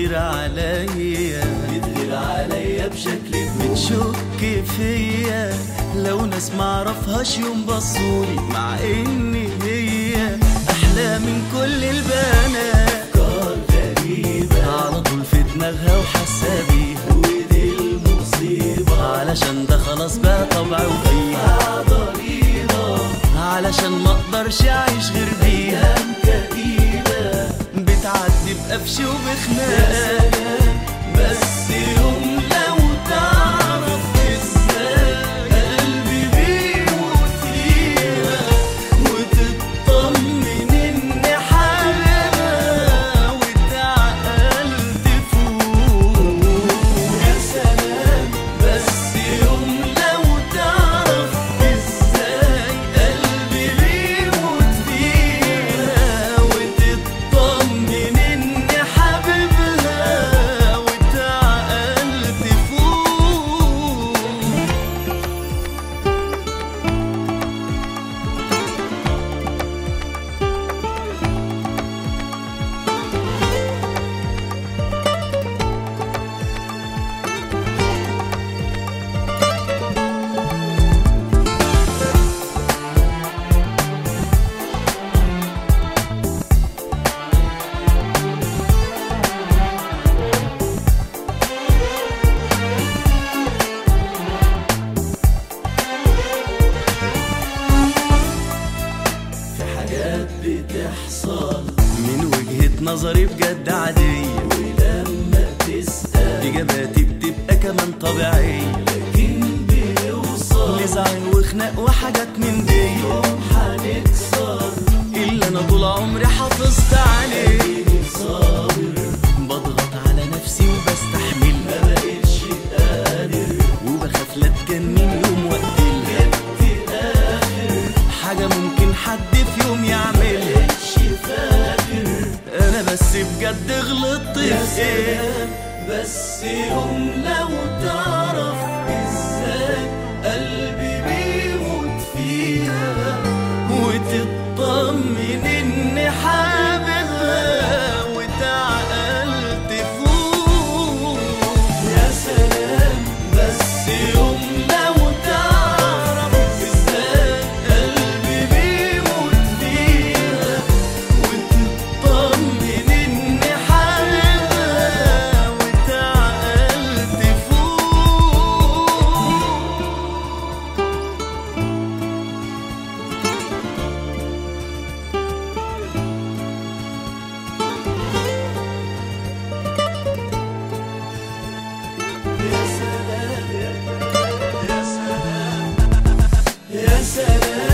بتغير عليا بتغير عليا بشكل بتشك فيا لو ناس معرفهاش يوم بصولي مع ان هي احلى من كل البنات افكار غريبة على طول في دماغها وحاسه بيها ودي المصيبة علشان ده خلاص بقى طبعي وفيها ضريبة علشان ما اقدرش اعيش غير بيها أيام كئيبة بتعدي بقفش وبخناق بس يوم لو تعرف ازاي قلبي بيموت فيها وتطمن ان حبيبها وتعقلت فوق يا سلام بس يوم لو تعرف ازاي قلبي بيموت فيها وتطمن ان حبيبها وتعقلت فوق في حاجات بتحصل من وجهة نظري بجد عادية ولما تسأل إجاباتي بتبقى كمان طبيعية لكن بيوصل لزعل وخناق وحاجات من دي يوم هنكسر اللي أنا طول عمري حافظت عليه خليني صابر بضغط على نفسي وبستحمل ما بقتش قادر وبخاف لا تجنن يوم وقتلها جبت آخر حاجة ممكن حد في يوم يعملها مبقتش فاكر أنا بس بجد غلطت يا في إيه سلام بس يوم لو تعرف ازاي قلبي بيموت فيها وتطمن إني حاببها وتعقلت فوق يا سلام بس يوم لو تعرف ازاي قلبي بيموت فيها وتطمن إني حاببها وتعقلت فوق يا سلام يا سلام يا سلام